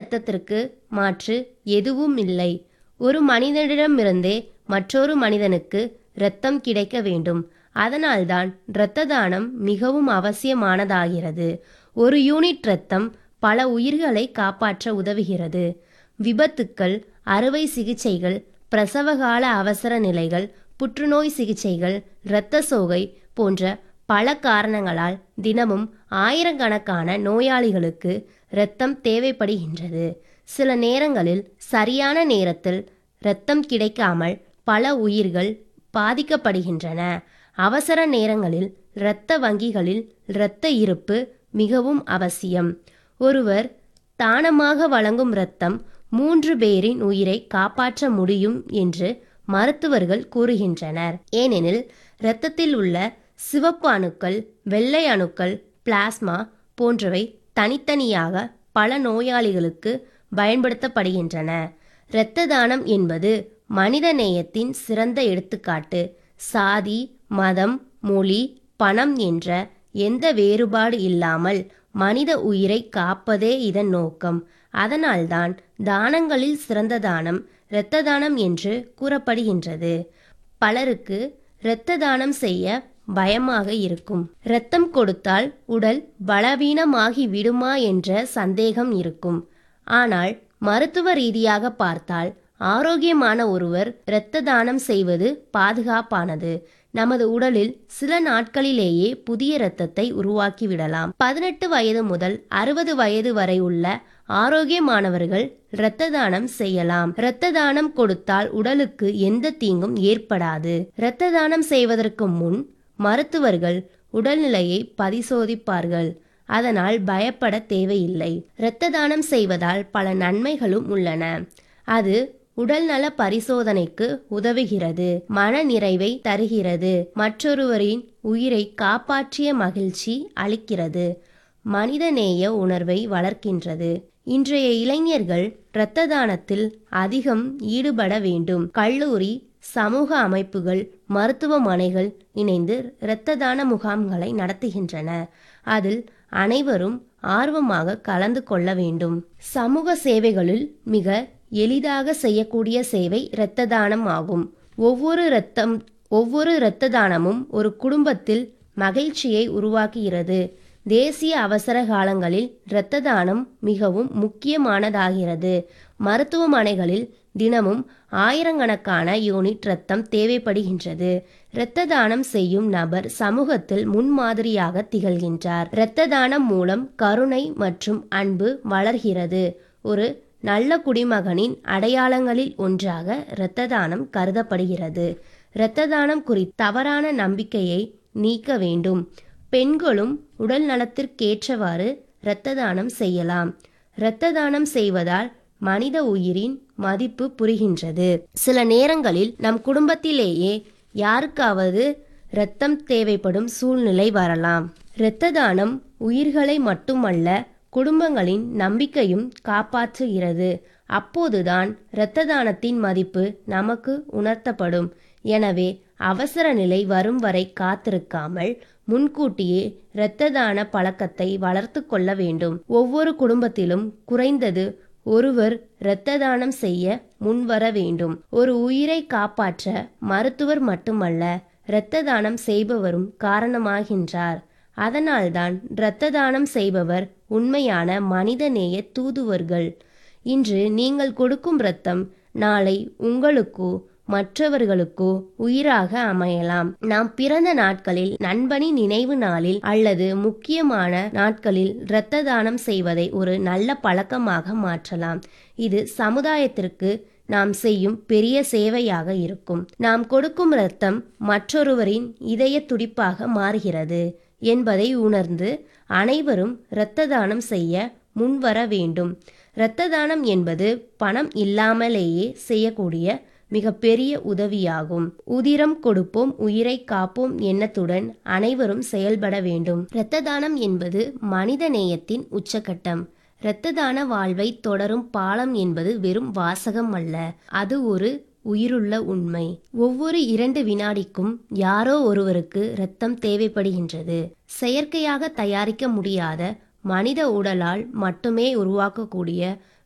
இரத்தத்திற்கு மாற்று எதுவும் இல்லை ஒரு மனிதனிடமிருந்தே மற்றொரு மனிதனுக்கு இரத்தம் கிடைக்க வேண்டும் அதனால்தான் இரத்த தானம் மிகவும் அவசியமானதாகிறது ஒரு யூனிட் இரத்தம் பல உயிர்களை காப்பாற்ற உதவுகிறது விபத்துக்கள் அறுவை சிகிச்சைகள் பிரசவகால அவசர நிலைகள் புற்றுநோய் சிகிச்சைகள் இரத்த சோகை போன்ற பல காரணங்களால் தினமும் ஆயிரக்கணக்கான நோயாளிகளுக்கு இரத்தம் தேவைப்படுகின்றது சில நேரங்களில் சரியான நேரத்தில் இரத்தம் கிடைக்காமல் பல உயிர்கள் பாதிக்கப்படுகின்றன அவசர நேரங்களில் இரத்த வங்கிகளில் இரத்த இருப்பு மிகவும் அவசியம் ஒருவர் தானமாக வழங்கும் இரத்தம் மூன்று பேரின் உயிரை காப்பாற்ற முடியும் என்று மருத்துவர்கள் கூறுகின்றனர் ஏனெனில் இரத்தத்தில் உள்ள சிவப்பு அணுக்கள் வெள்ளை அணுக்கள் பிளாஸ்மா போன்றவை தனித்தனியாக பல நோயாளிகளுக்கு பயன்படுத்தப்படுகின்றன இரத்த தானம் என்பது மனித நேயத்தின் சிறந்த எடுத்துக்காட்டு சாதி மதம் மொழி பணம் என்ற எந்த வேறுபாடு இல்லாமல் மனித உயிரை காப்பதே இதன் நோக்கம் அதனால்தான் தானங்களில் சிறந்த தானம் இரத்த தானம் என்று கூறப்படுகின்றது பலருக்கு இரத்த தானம் செய்ய பயமாக இருக்கும் இரத்தம் கொடுத்தால் உடல் பலவீனமாகி விடுமா என்ற சந்தேகம் இருக்கும் ஆனால் மருத்துவ ரீதியாக பார்த்தால் ஆரோக்கியமான ஒருவர் இரத்த தானம் செய்வது பாதுகாப்பானது நமது உடலில் சில நாட்களிலேயே புதிய இரத்தத்தை உருவாக்கிவிடலாம் பதினெட்டு வயது முதல் அறுபது வயது வரை உள்ள ஆரோக்கியமானவர்கள் இரத்த தானம் செய்யலாம் இரத்த தானம் கொடுத்தால் உடலுக்கு எந்த தீங்கும் ஏற்படாது இரத்த தானம் செய்வதற்கு முன் மருத்துவர்கள் உடல்நிலையை பரிசோதிப்பார்கள் அதனால் பயப்பட தேவையில்லை இரத்த தானம் செய்வதால் பல நன்மைகளும் உள்ளன அது உடல்நல பரிசோதனைக்கு உதவுகிறது மன நிறைவை தருகிறது மற்றொருவரின் உயிரை காப்பாற்றிய மகிழ்ச்சி அளிக்கிறது மனிதநேய உணர்வை வளர்க்கின்றது இன்றைய இளைஞர்கள் இரத்த தானத்தில் அதிகம் ஈடுபட வேண்டும் கல்லூரி சமூக அமைப்புகள் மருத்துவமனைகள் இணைந்து இரத்த தான முகாம்களை நடத்துகின்றன அதில் அனைவரும் ஆர்வமாக கலந்து கொள்ள வேண்டும் சமூக சேவைகளில் மிக எளிதாக செய்யக்கூடிய சேவை இரத்த தானம் ஆகும் ஒவ்வொரு இரத்தம் ஒவ்வொரு இரத்த தானமும் ஒரு குடும்பத்தில் மகிழ்ச்சியை உருவாக்குகிறது தேசிய அவசர காலங்களில் இரத்த தானம் மிகவும் முக்கியமானதாகிறது மருத்துவமனைகளில் தினமும் ஆயிரக்கணக்கான யூனிட் இரத்தம் தேவைப்படுகின்றது இரத்த தானம் செய்யும் நபர் சமூகத்தில் முன்மாதிரியாக திகழ்கின்றார் இரத்த தானம் மூலம் கருணை மற்றும் அன்பு வளர்கிறது ஒரு நல்ல குடிமகனின் அடையாளங்களில் ஒன்றாக இரத்த தானம் கருதப்படுகிறது இரத்த தானம் குறித்த தவறான நம்பிக்கையை நீக்க வேண்டும் பெண்களும் உடல் நலத்திற்கேற்றவாறு இரத்த தானம் செய்யலாம் இரத்த தானம் செய்வதால் மனித உயிரின் மதிப்பு புரிகின்றது சில நேரங்களில் நம் குடும்பத்திலேயே யாருக்காவது இரத்தம் தேவைப்படும் சூழ்நிலை வரலாம் இரத்த தானம் உயிர்களை மட்டுமல்ல குடும்பங்களின் நம்பிக்கையும் காப்பாற்றுகிறது அப்போதுதான் இரத்த தானத்தின் மதிப்பு நமக்கு உணர்த்தப்படும் எனவே அவசர நிலை வரும் வரை காத்திருக்காமல் முன்கூட்டியே இரத்த தான பழக்கத்தை வளர்த்து கொள்ள வேண்டும் ஒவ்வொரு குடும்பத்திலும் குறைந்தது ஒருவர் இரத்த தானம் செய்ய முன்வர வேண்டும் ஒரு உயிரை காப்பாற்ற மருத்துவர் மட்டுமல்ல இரத்த தானம் செய்பவரும் காரணமாகின்றார் அதனால்தான் இரத்த தானம் செய்பவர் உண்மையான மனிதநேய தூதுவர்கள் இன்று நீங்கள் கொடுக்கும் இரத்தம் நாளை உங்களுக்கோ மற்றவர்களுக்கோ உயிராக அமையலாம் நாம் பிறந்த நாட்களில் நண்பனின் நினைவு நாளில் அல்லது முக்கியமான நாட்களில் இரத்த தானம் செய்வதை ஒரு நல்ல பழக்கமாக மாற்றலாம் இது சமுதாயத்திற்கு நாம் செய்யும் பெரிய சேவையாக இருக்கும் நாம் கொடுக்கும் இரத்தம் மற்றொருவரின் இதய துடிப்பாக மாறுகிறது என்பதை உணர்ந்து அனைவரும் இரத்த தானம் செய்ய முன்வர வேண்டும் இரத்த தானம் என்பது பணம் இல்லாமலேயே செய்யக்கூடிய மிகப்பெரிய உதவியாகும் உதிரம் கொடுப்போம் உயிரை காப்போம் எண்ணத்துடன் அனைவரும் செயல்பட வேண்டும் இரத்த தானம் என்பது மனித நேயத்தின் உச்சகட்டம் இரத்த தான வாழ்வை தொடரும் பாலம் என்பது வெறும் வாசகம் அல்ல அது ஒரு உயிருள்ள உண்மை ஒவ்வொரு இரண்டு வினாடிக்கும் யாரோ ஒருவருக்கு இரத்தம் தேவைப்படுகின்றது செயற்கையாக தயாரிக்க முடியாத மனித உடலால் மட்டுமே உருவாக்கக்கூடிய